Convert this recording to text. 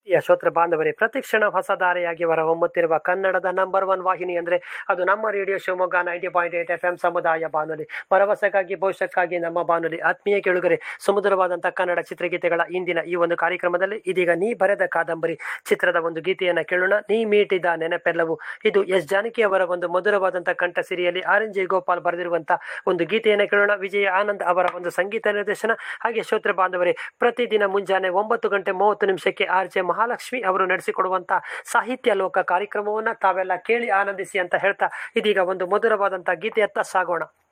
ಈ ಶ್ರೋತೃ ಬಾಂಧವರೇ ಪ್ರತಿಕ್ಷಣ ಹೊಸ ದಾರಿಯಾಗಿ ಹೊರಹೊಮ್ಮುತ್ತಿರುವ ಕನ್ನಡದ ನಂಬರ್ ಒನ್ ವಾಹಿನಿ ಅಂದ್ರೆ ಅದು ನಮ್ಮ radio Shivamogga ninety point eight F M ಸಮುದಾಯ ಬಾನುಲಿ ಭರವಸೆಗಾಗಿ ಭವಿಷ್ಯಕ್ಕಾಗಿ ನಮ್ಮ ಬಾನುಲಿ ಆತ್ಮೀಯ ಕೇಳುಗರೆ ಸುಮಧುರವಾದಂತಹ ಕನ್ನಡ ಚಿತ್ರಗೀತೆಗಳ ಇಂದಿನ ಈ ಒಂದು ಕಾರ್ಯಕ್ರಮದಲ್ಲಿ ಇದೀಗ ನೀ ಬರೆದ ಕಾದಂಬರಿ ಚಿತ್ರದ ಒಂದು ಗೀತೆಯನ್ನ ಕೇಳೋಣ ನೀ ಮೀಟಿದ ನೆನಪೆಲ್ಲವು ಇದು ಎಸ್ ಜಾನಕಿ ಅವರ ಒಂದು ಮಧುರವಾದಂತಹ ಕಂಠ ಸಿರಿಯಲ್ಲಿ ಆರ್ ಎನ್ ಜೆ ಗೋಪಾಲ್ ಬರೆದಿರುವಂತಹ ಒಂದು ಗೀತೆಯನ್ನು ಕೇಳೋಣ ವಿಜಯ ಆನಂದ್ ಅವರ ಒಂದು ಸಂಗೀತ ನಿರ್ದೇಶನ ಹಾಗೆ ಶ್ರೋತೃ ಬಾಂಧವರೇ ಪ್ರತಿದಿನ ಮುಂಜಾನೆ ಒಂಬತ್ತು ಗಂಟೆ ಮೂವತ್ತು ನಿಮಿಷಕ್ಕೆ ಆರ್ ಜೆ ಮಹಾಲಕ್ಷ್ಮಿ ಅವರು ನಡೆಸಿಕೊಡುವಂತಹ ಸಾಹಿತ್ಯ ಲೋಕ ಕಾರ್ಯಕ್ರಮವನ್ನ ತಾವೆಲ್ಲ ಕೇಳಿ ಆನಂದಿಸಿ ಅಂತ ಹೇಳ್ತಾ ಇದೀಗ ಒಂದು ಮಧುರವಾದಂತಹ ಗೀತೆಯತ್ತ ಸಾಗೋಣ